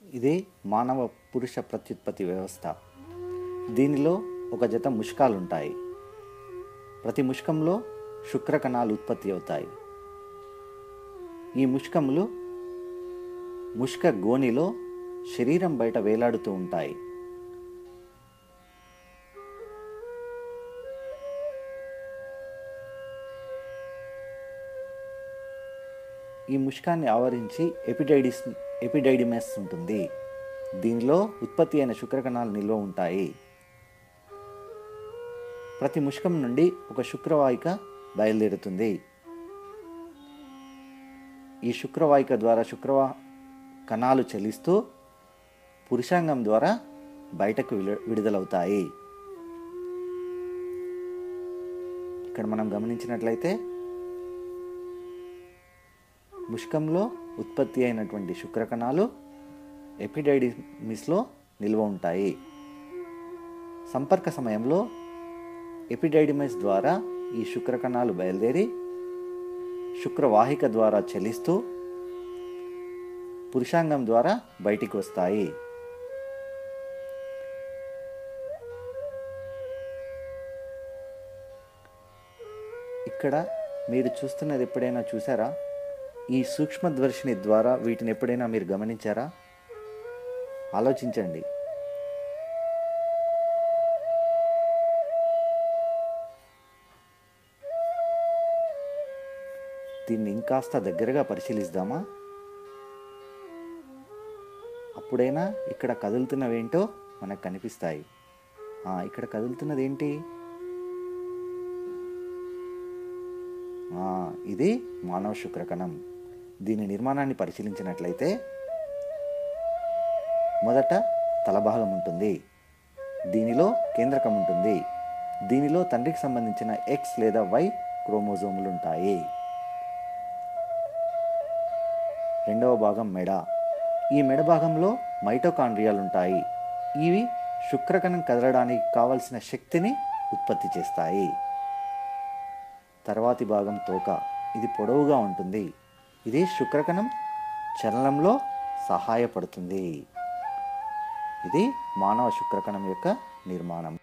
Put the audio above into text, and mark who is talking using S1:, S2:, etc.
S1: ఇది మానవ పురుష ప్రత్యుత్పత్తి వ్యవస్థ దీనిలో ఒక జత ముష్కాలు ఉంటాయి ప్రతి ముష్కంలో శుక్ర కణాలు ఉత్పత్తి అవుతాయి ఈ ముష్కములు ముష్క గోనిలో శరీరం బయట వేలాడుతూ ఉంటాయి ఈ ముష్కాన్ని ఆవరించి ఎపిడైడిస్ ఎపిడైడిమెస్ ఉంటుంది దీనిలో ఉత్పత్తి అయిన శుక్రకణాలు నిల్వ ఉంటాయి ప్రతి ముష్కం నుండి ఒక శుక్రవాహిక బయలుదేరుతుంది ఈ శుక్రవాహిక ద్వారా శుక్రవా కణాలు చలిస్తూ పురుషాంగం ద్వారా బయటకు విడు- విడుదలవుతాయి ఇక్కడ మనం గమనించినట్లయితే ముష్కంలో ఉత్పత్తి అయినటువంటి శుక్రకణాలు ఎపిడైడిమిస్లో నిల్వ ఉంటాయి సంపర్క సమయంలో ఎపిడైడిమిస్ ద్వారా ఈ శుక్రకణాలు బయలుదేరి శుక్రవాహిక ద్వారా చలిస్తూ పురుషాంగం ద్వారా బయటికి వస్తాయి ఇక్కడ మీరు చూస్తున్నది ఎప్పుడైనా చూసారా ఈ సూక్ష్మదర్శిని ద్వారా వీటిని ఎప్పుడైనా మీరు గమనించారా ఆలోచించండి దీన్ని ఇంకాస్త దగ్గరగా పరిశీలిద్దామా అప్పుడైనా ఇక్కడ కదులుతున్నవేంటో మనకు కనిపిస్తాయి ఆ, ఇక్కడ కదులుతున్నది ఏంటి ఆ, ఇది మానవ శుక్రకణం దీని నిర్మాణాన్ని పరిశీలించినట్లయితే మొదట తలభాగం ఉంటుంది దీనిలో కేంద్రకం ఉంటుంది దీనిలో తండ్రికి సంబంధించిన ఎక్స్ లేదా వై క్రోమోజోములు ఉంటాయి రెండవ భాగం మెడ ఈ మెడ భాగంలో మైటోకాండ్రియాలు ఉంటాయి ఇవి శుక్రకణం కదలడానికి కావలసిన శక్తిని ఉత్పత్తి చేస్తాయి తర్వాతి భాగం తోక ఇది పొడవుగా ఉంటుంది ఇది శుక్రకణం చలనంలో సహాయపడుతుంది ఇది మానవ శుక్రకణం యొక్క నిర్మాణం